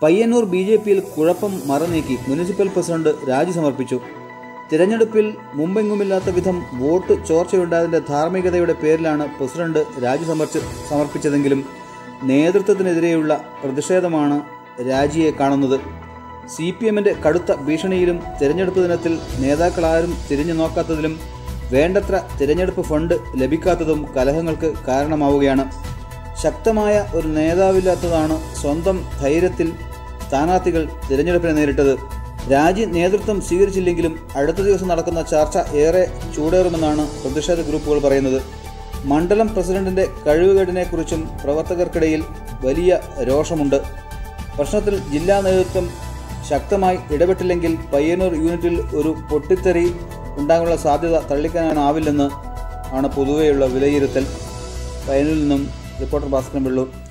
Payyanur B J പിയിൽ കുഴപ്പം മറനീക്കി municipal president രാജി സമർപ്പിച്ചു തിരഞ്ഞെടുപ്പിൽ മുമ്പെങ്ങുമില്ലാത്ത വിധം വോട്ട് ചോർച്ചയുണ്ടായതിൻ്റെ ധാർമ്മികതയുടെ പേരിലാണ് പ്രസിഡന്റ് രാജി സമർച്ച് സമർപ്പിച്ചതെങ്കിലും നേതൃത്വത്തിനെതിരെയുള്ള പ്രതിഷേധമാണ് രാജിയെ കാണുന്നത് സി പി എമ്മിൻ്റെ കടുത്ത ഭീഷണിയിലും തിരഞ്ഞെടുപ്പ് ദിനത്തിൽ നേതാക്കളാരും തിരിഞ്ഞു നോക്കാത്തതിലും വേണ്ടത്ര തിരഞ്ഞെടുപ്പ് ഫണ്ട് ലഭിക്കാത്തതും കലഹങ്ങൾക്ക് കാരണമാവുകയാണ് ശക്തമായ ഒരു നേതാവില്ലാത്തതാണ് സ്വന്തം ധൈര്യത്തിൽ സ്ഥാനാർത്ഥികൾ തിരഞ്ഞെടുപ്പിനെ നേരിട്ടത് രാജി നേതൃത്വം സ്വീകരിച്ചില്ലെങ്കിലും അടുത്ത ദിവസം നടക്കുന്ന ചർച്ച ഏറെ ചൂടേറുമെന്നാണ് പ്രതിഷേധ ഗ്രൂപ്പുകൾ പറയുന്നത് മണ്ഡലം പ്രസിഡന്റിന്റെ കഴിവുകേടിനെക്കുറിച്ചും പ്രവർത്തകർക്കിടയിൽ വലിയ രോഷമുണ്ട് പ്രശ്നത്തിൽ ജില്ലാ നേതൃത്വം ശക്തമായി ഇടപെട്ടില്ലെങ്കിൽ പയ്യന്നൂർ യൂണിറ്റിൽ ഒരു പൊട്ടിത്തെറി ഉണ്ടാകാനുള്ള സാധ്യത തള്ളിക്കാനാവില്ലെന്ന് ആണ് പൊതുവെയുള്ള വിലയിരുത്തൽ പയ്യന്നൂരിൽ നിന്നും റിപ്പോർട്ടർ ഭാസ്കരൻ വെള്ളൂർ